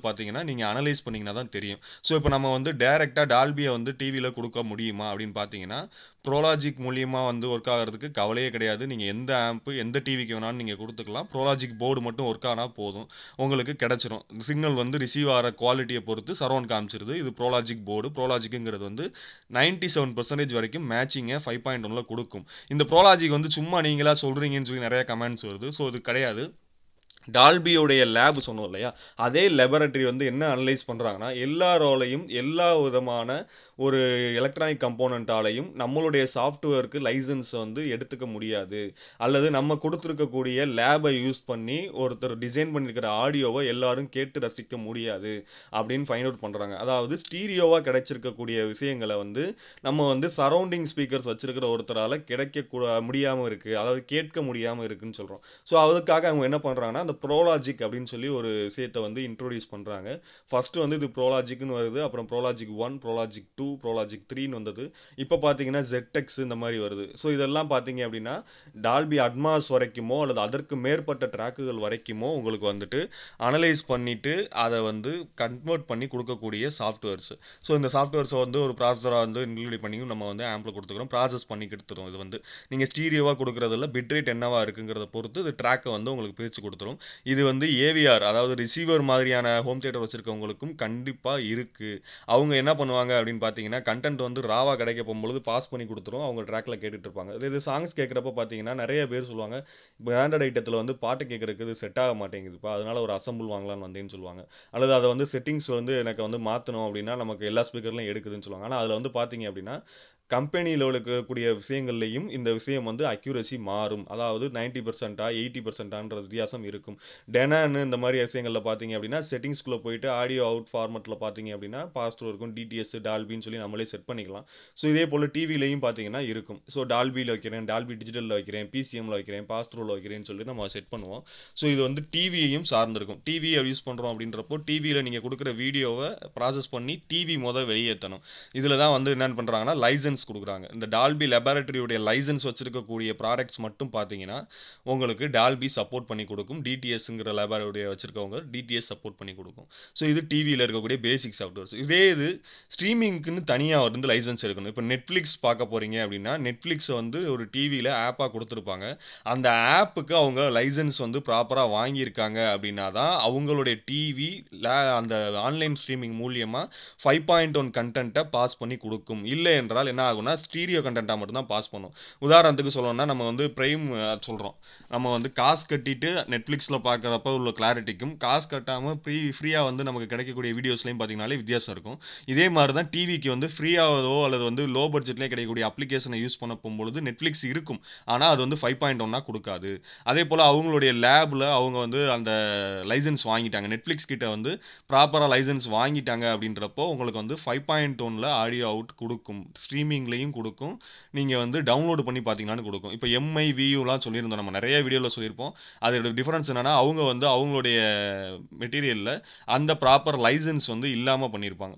நீங்கள் அனலைஸ் பண்ணிங்கன்னா தான் தெரியும் ஸோ இப்போ நம்ம வந்து டேரெக்டாக டால்பியை வந்து டிவியில் கொடுக்க முடியுமா அப்படின்னு பார்த்தீங்கன்னா ப்ரோலாஜிக் மூலியமாக வந்து ஒர்க் ஆகிறதுக்கு கவலையே கிடையாது நீங்கள் எந்த ஆம்ப்பு எந்த டிவிக்கு வேணாலும் நீங்கள் கொடுத்துக்கலாம் ப்ரோலாஜிக் போர்டு மட்டும் ஒர்க் ஆனால் போதும் உங்களுக்கு கிடச்சிரும் சிக்னல் வந்து ரிசீவ் ஆகிற குவாலிட்டியை பொறுத்து சரௌண்ட் காமிச்சிருது இது ப்ரோலாஜிக் போர்டு ப்ரோலாஜிக்குங்கிறது வந்து நைன்டி செவன் பர்சன்டேஜ் வரைக்கும் மேட்சிங்கை ஃபைவ் பாயிண்ட் ஒன்ல கொடுக்கும் இந்த ப்ரோலாஜிக் வந்து சும்மா நீங்களா சொல்கிறீங்கன்னு சொல்லி நிறைய கமெண்ட்ஸ் வருது ஸோ இது கிடையாது டால்பியோடைய லேப் சொன்னோம் இல்லையா அதே லெபரட்டரி வந்து என்ன அனலைஸ் பண்ணுறாங்கன்னா எல்லாரோலையும் எல்லா விதமான ஒரு எலக்ட்ரானிக் கம்போனண்ட்டாலையும் நம்மளுடைய சாஃப்ட்வேருக்கு லைசன்ஸ் வந்து எடுத்துக்க முடியாது அல்லது நம்ம கொடுத்துருக்கக்கூடிய லேபை யூஸ் பண்ணி ஒருத்தர் டிசைன் பண்ணியிருக்கிற ஆடியோவை எல்லாரும் கேட்டு ரசிக்க முடியாது அப்படின்னு ஃபைண்ட் அவுட் பண்ணுறாங்க அதாவது ஸ்டீரியோவாக கிடைச்சிருக்கக்கூடிய விஷயங்களை வந்து நம்ம வந்து சரௌண்டிங் ஸ்பீக்கர்ஸ் வச்சிருக்கிற ஒருத்தரால் கிடைக்க முடியாமல் இருக்குது அதாவது கேட்க முடியாமல் இருக்குன்னு சொல்கிறோம் ஸோ அதுக்காக அவங்க என்ன பண்ணுறாங்கன்னா அந்த ப்ரோலாஜிக் அப்படின்னு சொல்லி ஒரு விஷயத்தை வந்து இன்ட்ரோடியூஸ் பண்ணுறாங்க ஃபர்ஸ்ட் வந்து இது ப்ரோலாஜிக்னு வருது அப்புறம் Pro Logic one Pro Logic two Pro Logic த்ரீன்னு வந்தது இப்போ பார்த்தீங்கன்னா ZX இந்த மாதிரி வருது ஸோ இதெல்லாம் பார்த்தீங்க அப்படின்னா டால்பி அட்மாஸ் வரைக்குமோ அல்லது அதற்கு மேற்பட்ட ட்ராக்குகள் வரைக்குமோ உங்களுக்கு வந்துட்டு அனலைஸ் பண்ணிட்டு அதை வந்து கன்வெர்ட் பண்ணி கொடுக்கக்கூடிய சாஃப்ட்வேர்ஸ் ஸோ இந்த சாஃப்ட்வேர்ஸை வந்து ஒரு ப்ராசஸராக வந்து இன்க்ளூட் பண்ணியும் நம்ம வந்து ஆம்பில் கொடுத்துக்கிறோம் ப்ராசஸ் பண்ணி கொடுத்துரும் இது வந்து நீங்கள் ஸ்டீரியோவாக கொடுக்குறதுல பிட்ரேட் என்னவா இருக்குங்கிறத பொறுத்து இது ட்ராக்கை வந்து உங்களுக்கு பிரித்து கொடுத்துரும் இது வந்து ஏவிஆர் அதாவது ரிசீவர் மாதிரியான ஹோம் தியேட்டர் வச்சிருக்கவங்களுக்கும் கண்டிப்பாக இருக்கு அவங்க என்ன பண்ணுவாங்க அப்படின்னு பார்த்தீங்கன்னா கண்டென்ட் வந்து ராவா கிடைக்க போகும்பொழுது பாஸ் பண்ணி கொடுத்துரும் அவங்க ட்ராக்ல கேட்டுட்டு இருப்பாங்க இதே இது சாங்ஸ் கேட்குறப்ப பார்த்தீங்கன்னா நிறைய பேர் சொல்லுவாங்க பிராண்டட் ஐட்டத்தில் வந்து பாட்டு கேட்கறதுக்கு இது செட் ஆக மாட்டேங்குதுப்பா அதனால ஒரு அசம்பிள் வாங்கலாம்னு வந்தேன்னு சொல்லுவாங்க அல்லது அதை வந்து செட்டிங்ஸ் வந்து எனக்கு வந்து மாற்றணும் அப்படின்னா நமக்கு எல்லா ஸ்பீக்கர்லையும் எடுக்குதுன்னு சொல்லுவாங்க ஆனால் அதில் வந்து பார்த்தீங்க அப்படின்னா கம்பெனியில் இருக்கக்கூடிய விஷயங்கள்லையும் இந்த விஷயம் வந்து அக்யூரசி மாறும் அதாவது நைன்டி பர்சன்டா எயிட்டி பர்சன்டான்ற வித்தியாசம் இருக்கும் டெனான்னு இந்த மாதிரி விஷயங்களில் பார்த்தீங்க அப்படின்னா செட்டிங்ஸ்குள்ளே போயிட்டு ஆடியோ அவுட் ஃபார்மெட்டில் பார்த்தீங்க அப்படின்னா பாஸ்டர் இருக்கும் டிடிஎஸ் டால்பின்னு சொல்லி நம்மளே செட் பண்ணிக்கலாம் ஸோ இதே போல் டிவிலையும் பார்த்தீங்கன்னா இருக்கும் ஸோ டால்பியில் வைக்கிறேன் டால்பி டிஜிட்டலில் வைக்கிறேன் பிசிஎம்ல வைக்கிறேன் பாஸ்ட்ரோவில் வைக்கிறேன்னு சொல்லி நம்ம செட் பண்ணுவோம் ஸோ இது வந்து டிவியையும் சார்ந்திருக்கும் டிவியை யூஸ் பண்ணுறோம் அப்படின்றப்போ டிவியில் நீங்கள் கொடுக்குற வீடியோவை ப்ராசஸ் பண்ணி டிவி மொதல் வெளியேற்றணும் இதில் தான் வந்து என்னென்னு பண்ணுறாங்கன்னா லைசன்ஸ் கொடுக்குறாங்க இந்த டால்பி லெபார்டரியுடைய லைசன்ஸ் வச்சிருக்கக்கூடிய ப்ராடக்ட்ஸ் மட்டும் பார்த்தீங்கன்னா உங்களுக்கு டால்பி சப்போர்ட் பண்ணி கொடுக்கும் டிடிஎஸ்ங்கிற லெபார்டரியுடைய வச்சிருக்கவங்க டிடிஎஸ் சப்போர்ட் பண்ணி கொடுக்கும் ஸோ இது டிவியில் இருக்கக்கூடிய பேசிக் சாஃப்ட்வேர்ஸ் இதே இது ஸ்ட்ரீமிங்க்குன்னு தனியாக வந்து லைசன்ஸ் எடுக்கணும் இப்போ நெட்ஃப்ளிக்ஸ் பார்க்க போறீங்க அப்படின்னா நெட்ஃப்ளிக்ஸை வந்து ஒரு டிவியில் ஆப்பாக கொடுத்துருப்பாங்க அந்த ஆப்புக்கு அவங்க லைசன்ஸ் வந்து ப்ராப்பராக வாங்கியிருக்காங்க அப்படின்னா தான் அவங்களுடைய டிவி அந்த ஆன்லைன் ஸ்ட்ரீமிங் மூலியமாக ஃபைவ் பாயிண்ட் ஒன் கண்டென்ட்டை பாஸ் பண்ணி கொடுக்கும் இல்லை என்றால் என்ன ஆகும்னா ஸ்டீரியோ கண்டென்ட்டாக மட்டும்தான் பாஸ் பண்ணும் உதாரணத்துக்கு சொல்லணும்னா நம்ம வந்து பிரைம் சொல்கிறோம் நம்ம வந்து காசு கட்டிட்டு நெட்ஃப்ளிக்ஸில் பார்க்குறப்ப உள்ள கிளாரிட்டிக்கும் காசு கட்டாமல் ஃப்ரீ ஃப்ரீயாக வந்து நமக்கு கிடைக்கக்கூடிய வீடியோஸ்லையும் பார்த்தீங்கனாலே வித்தியாசம் இருக்கும் இதே மாதிரி தான் டிவிக்கு வந்து ஃப்ரீயாவதோ அல்லது வந்து லோ பட்ஜெட்லேயே கிடைக்கக்கூடிய அப்ளிகேஷனை யூஸ் பண்ண போகும்பொழுது நெட்ஃப்ளிக்ஸ் இருக்கும் ஆனால் அது வந்து ஃபைவ் பாயிண்ட் ஒன்னா கொடுக்காது அதே போல் அவங்களுடைய லேபில் அவங்க வந்து அந்த லைசன்ஸ் வாங்கிட்டாங்க நெட்ஃப்ளிக்ஸ் கிட்ட வந்து ப்ராப்பராக லைசன்ஸ் வாங்கிட்டாங்க அப்படின்றப்போ உங்களுக்கு வந்து ஃபைவ் பாயிண்ட் ஒன்ல ஆடியோ அவுட் கொடுக்கும் ஸ்ட்ரீமிங்லையும் கொடுக்கும் நீங்கள் வந்து டவுன்லோட் பண்ணி பார்த்தீங்கன்னாலும் கொடுக்கும் இப்போ எம்ஐ வியூலாம் சொல்லியிருந்தோம் நம்ம நிறைய வீடியோவில் சொல்லியிருப்போம் அதோட டிஃபரன்ஸ் என்னன்னா அவங்க வந்து அவங்களுடைய மெட்டீரியலில் அந்த ப்ராப்பர் லைசன்ஸ் வந்து இல்லாமல் பண்ணியிருப்பாங்க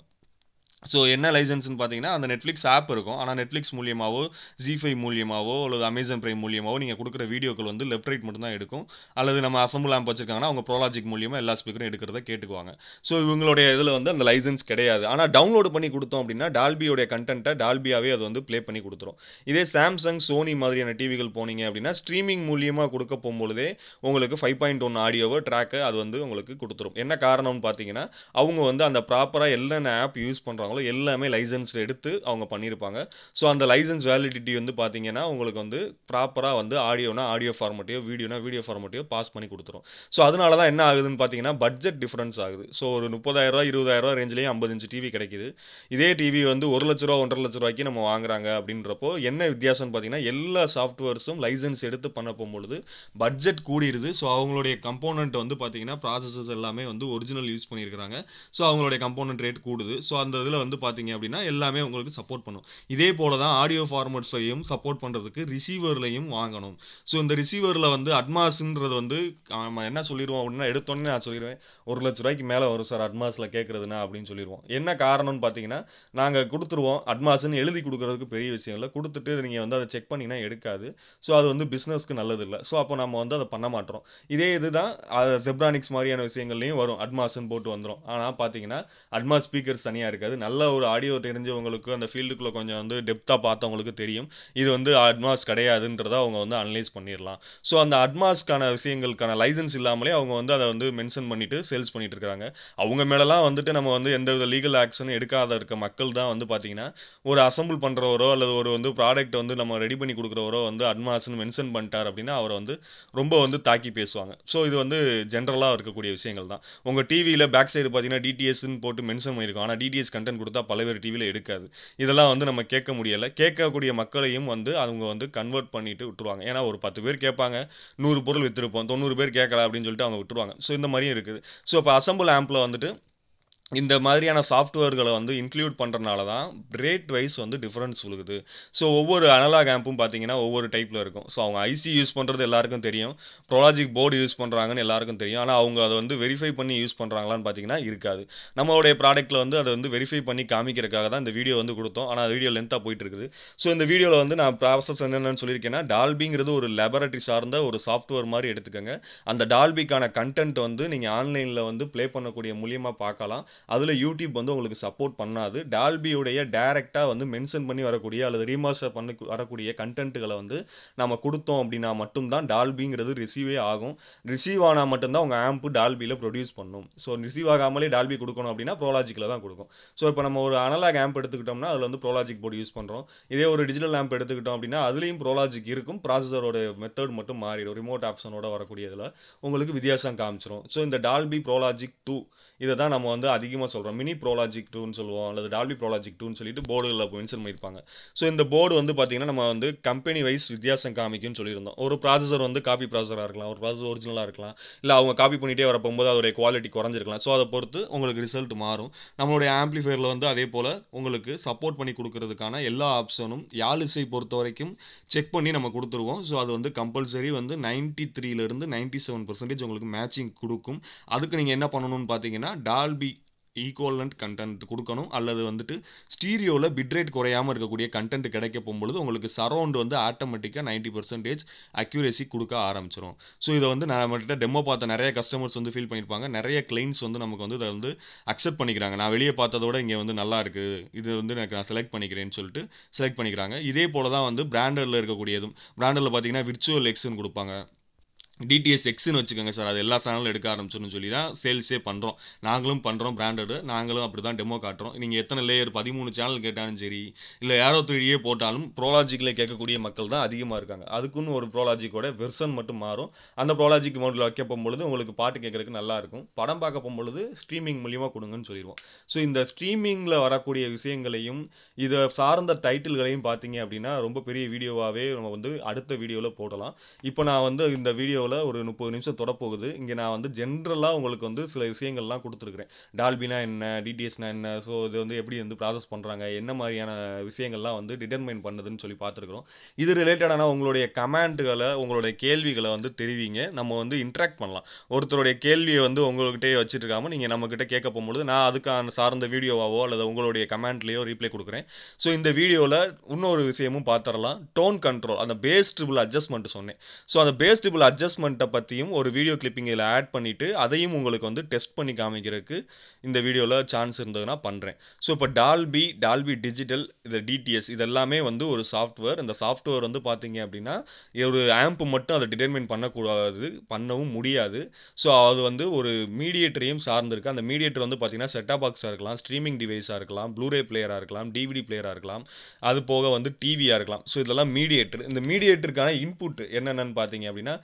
ஸோ என்ன லைசன்ஸ்னு பார்த்தீங்கன்னா அந்த நெட்ஃப்ளிக்ஸ் ஆப் இருக்கும் ஆனால் நெட்ஃப்ளிக்ஸ் மூலியமாவோ ஜி ஃபைவ் மூலியமாவோ அல்லது அமேசான் பிரைம் மூலியமாவோ நீங்கள் கொடுக்குற வீடியோக்கள் வந்து லெஃப்ட் ரைட் மட்டும் தான் எடுக்கும் அல்லது நம்ம அசம்பிள் ஆம்ப் வச்சிருக்காங்கன்னா அவங்க ப்ரோலாஜிக் மூலியமாக எல்லா ஸ்பீக்கரும் எடுக்கிறத கேட்டுக்குவாங்க ஸோ இவங்களுடைய இதில் வந்து அந்த லைசன்ஸ் கிடையாது ஆனால் டவுன்லோட் பண்ணி கொடுத்தோம் அப்படின்னா டால்பியோடைய கண்டென்ட்டை டால்பியாவே அது வந்து ப்ளே பண்ணி கொடுத்துரும் இதே சாம்சங் சோனி மாதிரியான டிவிகள் போனீங்க அப்படின்னா ஸ்ட்ரீமிங் மூலியமாக கொடுக்க போகும்பொழுதே உங்களுக்கு ஃபைவ் பாயிண்ட் ஒன் ஆடியோவோ ட்ராக்கை அது வந்து உங்களுக்கு கொடுத்துரும் என்ன காரணம்னு பார்த்தீங்கன்னா அவங்க வந்து அந்த ப்ராப்பராக என்னென்ன ஆப் யூஸ் பண்ணுறாங்களோ எல்லாமே லைசன்ஸ் எடுத்து அவங்க பண்ணியிருப்பாங்க ஸோ அந்த லைசன்ஸ் வேலிடிட்டி வந்து பார்த்தீங்கன்னா உங்களுக்கு வந்து ப்ராப்பராக வந்து ஆடியோனா ஆடியோ ஃபார்மேட்டையோ வீடியோனா வீடியோ ஃபார்மேட்டையோ பாஸ் பண்ணி கொடுத்துரும் ஸோ அதனால தான் என்ன ஆகுதுன்னு பார்த்தீங்கன்னா பட்ஜெட் டிஃபரன்ஸ் ஆகுது ஸோ ஒரு முப்பதாயிரரூவா இருபதாயிரரூவா ரேஞ்சிலேயே ஐம்பது இன்ச்சு டிவி கிடைக்குது இதே டிவி வந்து ஒரு லட்ச ரூபா ஒன்றரை லட்ச ரூபாய்க்கு நம்ம வாங்குறாங்க அப்படின்றப்போ என்ன வித்தியாசம்னு பார்த்தீங்கன்னா எல்லா சாஃப்ட்வேர்ஸும் லைசன்ஸ் எடுத்து பண்ண போகும்பொழுது பட்ஜெட் கூடிடுது ஸோ அவங்களுடைய கம்போனன்ட் வந்து பார்த்தீங்கன்னா ப்ராசஸஸ் எல்லாமே வந்து ஒரிஜினல் யூஸ் பண்ணியிருக்கிறாங்க ஸோ அவங்களுடைய கம்போனன்ட் ரேட் கூடுது ஸோ அந்த இதில் வந்து வந்து பார்த்தீங்க அப்படின்னா எல்லாமே உங்களுக்கு சப்போர்ட் பண்ணும் இதே போல தான் ஆடியோ ஃபார்மட்ஸையும் சப்போர்ட் பண்ணுறதுக்கு ரிசீவர்லையும் வாங்கணும் ஸோ இந்த ரிசீவரில் வந்து அட்மாஸ்ன்றது வந்து நம்ம என்ன சொல்லிடுவோம் அப்படின்னா எடுத்தோன்னே நான் சொல்லிடுவேன் ஒரு லட்ச ரூபாய்க்கு மேலே வரும் சார் அட்மாஸில் கேட்குறதுனா அப்படின்னு சொல்லிடுவோம் என்ன காரணம்னு பார்த்தீங்கன்னா நாங்கள் கொடுத்துருவோம் அட்மாஸ்ன்னு எழுதி கொடுக்குறதுக்கு பெரிய விஷயம் இல்லை கொடுத்துட்டு நீங்கள் வந்து அதை செக் பண்ணிங்கன்னா எடுக்காது ஸோ அது வந்து பிஸ்னஸ்க்கு நல்லது இல்லை ஸோ அப்போ நம்ம வந்து அதை பண்ண மாட்டோம் இதே இதுதான் செப்ரானிக்ஸ் மாதிரியான விஷயங்கள்லையும் வரும் அட்மாஸ்ன்னு போட்டு வந்துடும் ஆனால் பார்த்தீங்கன்னா அட்மாஸ் ஸ்பீக்கர்ஸ் தனியாக இருக்காது நல்ல ஒரு ஆடியோ தெரிஞ்சவங்களுக்கு அந்த ஃபீல்டுக்குள்ளே கொஞ்சம் வந்து டெப்த்தாக பார்த்தவங்களுக்கு தெரியும் இது வந்து அட்மாஸ் கிடையாதுன்றதை அவங்க வந்து அனலைஸ் பண்ணிடலாம் ஸோ அந்த அட்மாஸ்க்கான விஷயங்களுக்கான லைசன்ஸ் இல்லாமலே அவங்க வந்து அதை வந்து மென்ஷன் பண்ணிட்டு சேல்ஸ் பண்ணிட்டு இருக்காங்க அவங்க மேலலாம் வந்துட்டு நம்ம வந்து எந்த வித லீகல் ஆக்ஷனும் எடுக்காத இருக்க மக்கள் தான் வந்து பார்த்தீங்கன்னா ஒரு அசம்பிள் பண்ணுறவரோ அல்லது ஒரு வந்து ப்ராடக்ட் வந்து நம்ம ரெடி பண்ணி கொடுக்குறவரோ வந்து அட்மாஸ்ன்னு மென்ஷன் பண்ணிட்டார் அப்படின்னா அவரை வந்து ரொம்ப வந்து தாக்கி பேசுவாங்க ஸோ இது வந்து ஜென்ரலாக இருக்கக்கூடிய விஷயங்கள் தான் உங்கள் டிவியில் பேக் சைடு பார்த்தீங்கன்னா டிடிஎஸ்ன்னு போட்டு மென்ஷன் பண்ணியிருக்கோம் ஆனால் டிடிஎஸ் கண்டென்ட் கொடுத்தா பல பேர் டிவியில் எடுக்காது இதெல்லாம் வந்து நம்ம கேட்க முடியலை கேட்கக்கூடிய மக்களையும் வந்து அவங்க வந்து கன்வெர்ட் பண்ணிட்டு விட்டுருவாங்க ஏன்னா ஒரு பத்து பேர் கேட்பாங்க நூறு பொருள் விற்றுருப்போம் தொண்ணூறு பேர் கேட்கல அப்படின்னு சொல்லிட்டு அவங்க விட்டுருவாங்க ஸோ இந்த மாதிரியும் இருக்குது ஸோ இப்போ அசம்பிள் ஆம்பில் வந்துட்டு இந்த மாதிரியான சாஃப்ட்வேர்களை வந்து இன்க்ளூட் பண்ணுறனால தான் ரேட் வைஸ் வந்து டிஃப்ரென்ஸ் விழுகுது ஸோ ஒவ்வொரு அனலாக் ஆம்பும் பார்த்தீங்கன்னா ஒவ்வொரு டைப்பில் இருக்கும் ஸோ அவங்க ஐசி யூஸ் பண்ணுறது எல்லாருக்கும் தெரியும் ப்ரோலாஜிக் போர்டு யூஸ் பண்ணுறாங்கன்னு எல்லாருக்கும் தெரியும் ஆனால் அவங்க அதை வந்து வெரிஃபை பண்ணி யூஸ் பண்ணுறாங்களான்னு பார்த்தீங்கன்னா இருக்காது நம்மளுடைய ப்ராடக்ட்டில் வந்து அதை வந்து வெரிஃபை பண்ணி காமிக்கிறதுக்காக தான் இந்த வீடியோ வந்து கொடுத்தோம் ஆனால் வீடியோ லென்த்தாக போயிட்டு இருக்குது ஸோ இந்த வீடியோவில் வந்து நான் ப்ராசஸ் என்னென்னு சொல்லியிருக்கேன்னா டால்பிங்கிறது ஒரு லேபரட்டரி சார்ந்த ஒரு சாஃப்ட்வேர் மாதிரி எடுத்துக்கோங்க அந்த டால்பிக்கான கண்டென்ட் வந்து நீங்கள் ஆன்லைனில் வந்து ப்ளே பண்ணக்கூடிய மூலியமாக பார்க்கலாம் அதில் யூடியூப் வந்து உங்களுக்கு சப்போர்ட் பண்ணாது டால்பியுடைய டைரெக்டாக வந்து மென்ஷன் பண்ணி வரக்கூடிய அல்லது ரீமாஸ்டர் பண்ணி வரக்கூடிய கண்டென்ட்டுகளை வந்து நம்ம கொடுத்தோம் அப்படின்னா மட்டும்தான் டால்பிங்கிறது ரிசீவே ஆகும் ரிசீவ் ஆனால் மட்டும்தான் உங்கள் ஆம்ப் டால்பியில் ப்ரொடியூஸ் பண்ணும் ஸோ ரிசீவ் ஆகாமலே டால்பி கொடுக்கணும் அப்படின்னா ப்ரோலாஜிக்கில் தான் கொடுக்கும் ஸோ இப்போ நம்ம ஒரு அனலாக் ஆம்ப் எடுத்துக்கிட்டோம்னா அதில் வந்து ப்ரோலாஜிக் போர்டு யூஸ் பண்ணுறோம் இதே ஒரு டிஜிட்டல் ஆம்ப் எடுத்துக்கிட்டோம் அப்படின்னா அதுலேயும் ப்ரோலாஜிக் இருக்கும் ப்ராசஸரோட மெத்தட் மட்டும் மாறிடும் ரிமோட் ஆப்ஷனோட வரக்கூடியதில் உங்களுக்கு வித்தியாசம் காமிச்சிரும் ஸோ இந்த டால்பி ப்ரோலாஜிக் டூ இதை தான் நம்ம வந்து அதிகமாக சொல்கிறோம் மினி ப்ரோலாஜிக் டூன்னு சொல்லுவோம் அல்லது டால்பி ப்ரோலாஜிக் டூன்னு சொல்லிட்டு போர்டுகளில் மென்ஷன் பண்ணியிருப்பாங்க ஸோ இந்த போர்டு வந்து பார்த்தீங்கன்னா நம்ம வந்து கம்பெனி வைஸ் வித்தியாசம் காமிக்கும்னு சொல்லியிருந்தோம் ஒரு ப்ராசஸர் வந்து காப்பி ப்ராசஸராக இருக்கலாம் ஒரு ப்ராசஸர் ஒரிஜினலாக இருக்கலாம் இல்லை அவங்க காப்பி பண்ணிகிட்டே வர போகும்போது அதோடைய குவாலிட்டி குறைஞ்சிருக்கலாம் ஸோ அதை பொறுத்து உங்களுக்கு ரிசல்ட் மாறும் நம்மளுடைய ஆம்ப்ளிஃபையரில் வந்து அதே போல் உங்களுக்கு சப்போர்ட் பண்ணி கொடுக்கறதுக்கான எல்லா ஆப்ஷனும் யாழிசை பொறுத்த வரைக்கும் செக் பண்ணி நம்ம கொடுத்துருவோம் ஸோ அது வந்து கம்பல்சரி வந்து நைன்ட்டி த்ரீலேருந்து நைன்ட்டி செவன் பர்சன்டேஜ் உங்களுக்கு மேட்சிங் கொடுக்கும் அதுக்கு நீங்கள் என்ன பண்ணணும்னு பார்த்தீங்கன்னா டால்பி ஈக்குவலண்ட் கண்டென்ட் கொடுக்கணும் அல்லது வந்துட்டு ஸ்டீரியோவில் பிட்ரேட் குறையாமல் இருக்கக்கூடிய கண்டென்ட் கிடைக்க போகும்பொழுது உங்களுக்கு சரௌண்ட் வந்து ஆட்டோமேட்டிக்காக நைன்ட்டி பர்சன்டேஜ் அக்யூரேசி கொடுக்க ஆரம்பிச்சிடும் ஸோ இதை வந்து நான் நம்மகிட்ட டெமோ பார்த்த நிறைய கஸ்டமர்ஸ் வந்து ஃபீல் பண்ணியிருப்பாங்க நிறைய கிளைண்ட்ஸ் வந்து நமக்கு வந்து இதை வந்து அக்செப்ட் பண்ணிக்கிறாங்க நான் வெளியே பார்த்ததோட இங்கே வந்து நல்லா இருக்குது இது வந்து எனக்கு நான் செலக்ட் பண்ணிக்கிறேன்னு சொல்லிட்டு செலக்ட் பண்ணிக்கிறாங்க இதே போல தான் வந்து பிராண்டரில் இருக்கக்கூடியதும் பிராண்டரில் பார்த்தீங்கன்னா விர்ச்சுவல் எக்ஸ்ன்னு கொடுப்பாங்க டிடிஎஸ் எக்ஸ்னு வச்சுக்கோங்க சார் அது எல்லா சேனலும் எடுக்க ஆரம்பிச்சிடும் சொல்லி தான் சேல்ஸே பண்ணுறோம் நாங்களும் பண்ணுறோம் பிராண்டடு நாங்களும் அப்படி தான் டெமோ காட்டுறோம் நீங்கள் எத்தனை லேயர் பதிமூணு சேனல் கேட்டாலும் சரி இல்லை ஏரோ த்ரீடியே போட்டாலும் ப்ரோலாஜிக்கில் கேட்கக்கூடிய மக்கள் தான் அதிகமாக இருக்காங்க அதுக்குன்னு ஒரு ப்ரோலாஜிக்கோட வெர்சன் மட்டும் மாறும் அந்த ப்ரோலாஜிக் மோடில் வைக்க போகும்பொழுது உங்களுக்கு பாட்டு கேட்கறதுக்கு நல்லா இருக்கும் படம் பார்க்க போகும்பொழுது ஸ்ட்ரீமிங் மூலியமாக கொடுங்கன்னு சொல்லிடுவோம் ஸோ இந்த ஸ்ட்ரீமிங்கில் வரக்கூடிய விஷயங்களையும் இதை சார்ந்த டைட்டில்களையும் பார்த்தீங்க அப்படின்னா ரொம்ப பெரிய வீடியோவாகவே நம்ம வந்து அடுத்த வீடியோவில் போடலாம் இப்போ நான் வந்து இந்த வீடியோ வீடியோவில் ஒரு முப்பது நிமிஷம் தொடப்போகுது இங்கே நான் வந்து ஜென்ரலாக உங்களுக்கு வந்து சில விஷயங்கள்லாம் கொடுத்துருக்குறேன் டால்பினா என்ன டிடிஎஸ்னா என்ன ஸோ இது வந்து எப்படி வந்து ப்ராசஸ் பண்ணுறாங்க என்ன மாதிரியான விஷயங்கள்லாம் வந்து டிட்டர்மைன் பண்ணுதுன்னு சொல்லி பார்த்துருக்குறோம் இது ரிலேட்டடான உங்களுடைய கமெண்ட்டுகளை உங்களுடைய கேள்விகளை வந்து தெரிவிங்க நம்ம வந்து இன்ட்ராக்ட் பண்ணலாம் ஒருத்தருடைய கேள்வியை வந்து உங்கள்கிட்டே வச்சுட்டு இருக்காம நீங்கள் நம்மக்கிட்ட கேட்க போகும்பொழுது நான் அதுக்கான சார்ந்த வீடியோவாவோ அல்லது உங்களுடைய கமெண்ட்லேயோ ரீப்ளை கொடுக்குறேன் ஸோ இந்த வீடியோவில் இன்னொரு விஷயமும் பார்த்துடலாம் டோன் கண்ட்ரோல் அந்த பேஸ் ட்ரிபிள் அட்ஜஸ்ட்மெண்ட் சொன்னேன் ஸோ அந்த பேஸ் ட்ரிபிள் அட்ஜஸ்ட் அட்ஜஸ்ட்மெண்ட்டை பற்றியும் ஒரு வீடியோ கிளிப்பிங் இதில் ஆட் பண்ணிவிட்டு அதையும் உங்களுக்கு வந்து டெஸ்ட் பண்ணி காமிக்கிறதுக்கு இந்த வீடியோவில் சான்ஸ் இருந்ததுன்னா பண்ணுறேன் ஸோ இப்போ டால்பி டால்பி டிஜிட்டல் இது டிடிஎஸ் இதெல்லாமே வந்து ஒரு சாஃப்ட்வேர் இந்த சாஃப்ட்வேர் வந்து பார்த்தீங்க அப்படின்னா ஒரு ஆம்ப் மட்டும் அதை டிட்டர்மைன் பண்ணக்கூடாது பண்ணவும் முடியாது ஸோ அது வந்து ஒரு மீடியேட்டரையும் சார்ந்திருக்கு அந்த மீடியேட்டர் வந்து பார்த்தீங்கன்னா செட்டா பாக்ஸாக இருக்கலாம் ஸ்ட்ரீமிங் டிவைஸாக இருக்கலாம் ப்ளூரே பிளேயராக இருக்கலாம் டிவிடி பிளேயராக இருக்கலாம் அது போக வந்து டிவியாக இருக்கலாம் ஸோ இதெல்லாம் மீடியேட்டர் இந்த மீடியேட்டருக்கான இன்புட் என்னென்னு பார்த்தீங்க அப்படின்னா அது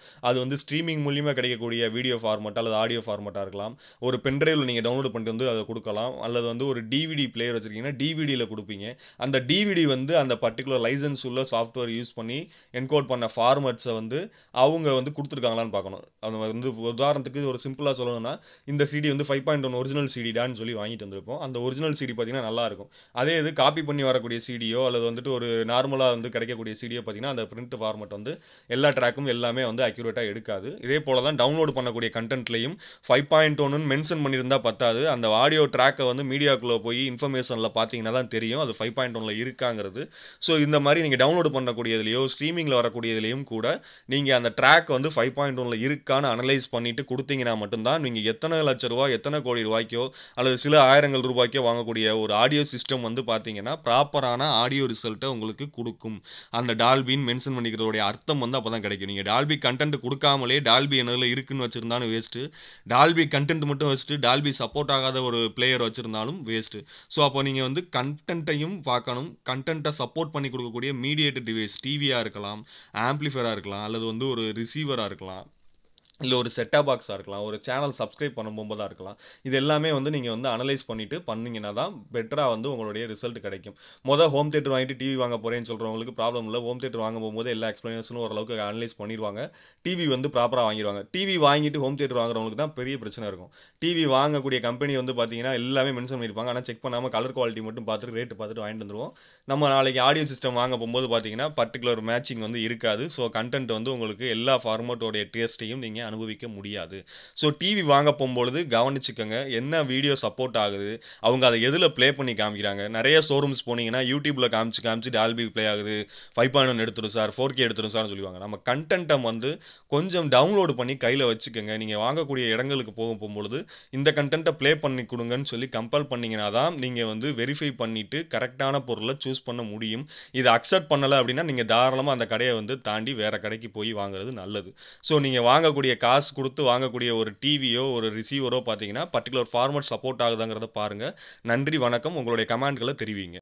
வந்து ஸ்ட்ரீமிங் மூலியமாக கிடைக்கக்கூடிய வீடியோ ஃபார்மட் அல்லது ஆடியோ ஃபார்மட்டாக இருக்கலாம் ஒரு பென்ட்ரைவில் நீங்கள் டவுன்லோட் பண்ணிட்டு வந்து அதை கொடுக்கலாம் அல்லது வந்து ஒரு டிவிடி பிளேயர் வச்சுருக்கீங்கன்னா டிவிடியில் கொடுப்பீங்க அந்த டிவிடி வந்து அந்த பர்டிகுலர் லைசன்ஸ் உள்ள சாஃப்ட்வேர் யூஸ் பண்ணி என்கோட் பண்ண ஃபார்மட்ஸை வந்து அவங்க வந்து கொடுத்துருக்காங்களான்னு பார்க்கணும் அது வந்து உதாரணத்துக்கு ஒரு சிம்பிளாக சொல்லணும்னா இந்த சிடி வந்து ஃபைவ் பாயிண்ட் ஒன் ஒரிஜினல் சிடிடான்னு சொல்லி வாங்கிட்டு வந்திருப்போம் அந்த ஒரிஜினல் சிடி பார்த்தீங்கன்னா நல்லா இருக்கும் அதே இது காப்பி பண்ணி வரக்கூடிய சிடியோ அல்லது வந்துட்டு ஒரு நார்மலாக வந்து கிடைக்கக்கூடிய சிடியோ பார்த்தீங்கன்னா அந்த பிரிண்ட் ஃபார்மட் வந்து எல்லா ட்ராக்கும் எல்லாமே வந்து அக்யூரேட்டாக எடுக்காது இதே போல தான் டவுன்லோட் பண்ணக்கூடிய கண்டென்ட்லையும் ஃபைவ் பாயிண்ட் ஒன்னு மென்ஷன் பண்ணியிருந்தா பத்தாது அந்த ஆடியோ ட்ராக்கை வந்து மீடியாக்குள்ளே போய் இன்ஃபர்மேஷனில் பார்த்தீங்கன்னா தான் தெரியும் அது ஃபைவ் பாயிண்ட் ஒன்ல இருக்காங்கிறது ஸோ இந்த மாதிரி நீங்கள் டவுன்லோட் பண்ணக்கூடியதுலையோ ஸ்ட்ரீமிங்கில் வரக்கூடியதுலையும் கூட நீங்கள் அந்த ட்ராக் வந்து ஃபைவ் பாயிண்ட் ஒன்ல இருக்கான்னு அனலைஸ் பண்ணிட்டு கொடுத்தீங்கன்னா மட்டும்தான் நீங்கள் எத்தனை லட்ச ரூபா எத்தனை கோடி ரூபாய்க்கோ அல்லது சில ஆயிரங்கள் ரூபாய்க்கோ வாங்கக்கூடிய ஒரு ஆடியோ சிஸ்டம் வந்து பார்த்தீங்கன்னா ப்ராப்பரான ஆடியோ ரிசல்ட்டை உங்களுக்கு கொடுக்கும் அந்த டால்பின்னு மென்ஷன் பண்ணிக்கிறதோடைய அர்த்தம் வந்து அப்போ தான் கிடைக்கும் நீங்கள் டால்பி கண்டென்ட் கொடுக்காமலே டால்பி என்னதில் இருக்குன்னு வச்சுருந்தாலும் வேஸ்ட்டு டால்பி கண்டென்ட் மட்டும் வச்சுட்டு டால்பி சப்போர்ட் ஆகாத ஒரு பிளேயர் வச்சுருந்தாலும் வேஸ்ட்டு ஸோ அப்போ நீங்கள் வந்து கண்டென்ட்டையும் பார்க்கணும் கண்டென்ட்டை சப்போர்ட் பண்ணி கொடுக்கக்கூடிய மீடியேட்டட் டிவைஸ் டிவியாக இருக்கலாம் ஆம்ப்ளிஃபையராக இருக்கலாம் அல்லது வந்து ஒரு ரிசீவராக இருக்கலாம் இல்லை ஒரு செட்டாக பாக்ஸாக இருக்கலாம் ஒரு சேனல் சப்ஸ்கிரைப் பண்ண போகும்போதாக இருக்கலாம் இது எல்லாமே வந்து நீங்கள் வந்து அனலைஸ் பண்ணிட்டு பண்ணீங்கன்னா தான் பெட்டராக வந்து உங்களுடைய ரிசல்ட் கிடைக்கும் மொதல் ஹோம் தேட்டர் வாங்கிட்டு டிவி வாங்க போகிறேன்னு சொல்கிறவங்களுக்கு ப்ராப்ளம் இல்லை ஹோம் தேட்டர் வாங்க போகும்போது எல்லா எக்ஸ்பிளனேஷனும் ஓரளவுக்கு அனலைஸ் பண்ணிடுவாங்க டிவி வந்து ப்ராப்பராக வாங்கிடுவாங்க டிவி வாங்கிட்டு ஹோம் தேட்டர் வாங்குறவங்களுக்கு தான் பெரிய பிரச்சனை இருக்கும் டிவி வாங்கக்கூடிய கம்பெனி வந்து பார்த்தீங்கன்னா எல்லாமே மென்ஷன் பண்ணியிருப்பாங்க ஆனால் செக் பண்ணாமல் கலர் குவாலிட்டி மட்டும் பார்த்துட்டு ரேட்டு பார்த்துட்டு வாங்கிட்டு வந்துருவோம் நம்ம நாளைக்கு ஆடியோ சிஸ்டம் வாங்க போகும்போது பார்த்தீங்கன்னா பர்டிகுலர் மேட்சிங் வந்து இருக்காது ஸோ கண்டென்ட் வந்து உங்களுக்கு எல்லா ஃபார்மேட்டோடைய டேஸ்ட்டையும் நீங்கள் அனுபவிக்க முடியாது ஸோ டிவி வாங்க போகும்பொழுது கவனிச்சுக்கோங்க என்ன வீடியோ சப்போர்ட் ஆகுது அவங்க அதை எதில் ப்ளே பண்ணி காமிக்கிறாங்க நிறைய ஷோரூம்ஸ் போனீங்கன்னா யூடியூப்ல காமிச்சு காமிச்சு டால்பி ப்ளே ஆகுது ஃபைவ் பாயிண்ட் ஒன் எடுத்துரும் சார் ஃபோர் கே எடுத்துரும் சார்னு சொல்லுவாங்க நம்ம கண்டென்ட்டை வந்து கொஞ்சம் டவுன்லோடு பண்ணி கையில் வச்சுக்கோங்க நீங்கள் வாங்கக்கூடிய இடங்களுக்கு போக போகும்பொழுது இந்த கண்டென்ட்டை ப்ளே பண்ணி கொடுங்கன்னு சொல்லி கம்பல் பண்ணீங்கன்னா தான் நீங்கள் வந்து வெரிஃபை பண்ணிட்டு கரெக்டான பொருளை சூஸ் பண்ண முடியும் இதை அக்செப்ட் பண்ணலை அப்படின்னா நீங்கள் தாராளமாக அந்த கடையை வந்து தாண்டி வேற கடைக்கு போய் வாங்குறது நல்லது ஸோ நீங்கள் வாங்கக்கூடிய காசு கொடுத்து வாங்கக்கூடிய ஒரு டிவியோ ஒரு ரிசீவரோ பார்த்தீங்கன்னா பர்டிகுலர் ஃபார்மட் சப்போர்ட் ஆகுதாங்கிறத பாருங்க நன்றி வணக்கம் உங்களுடைய கமெண்ட்களை தெரிவிங்க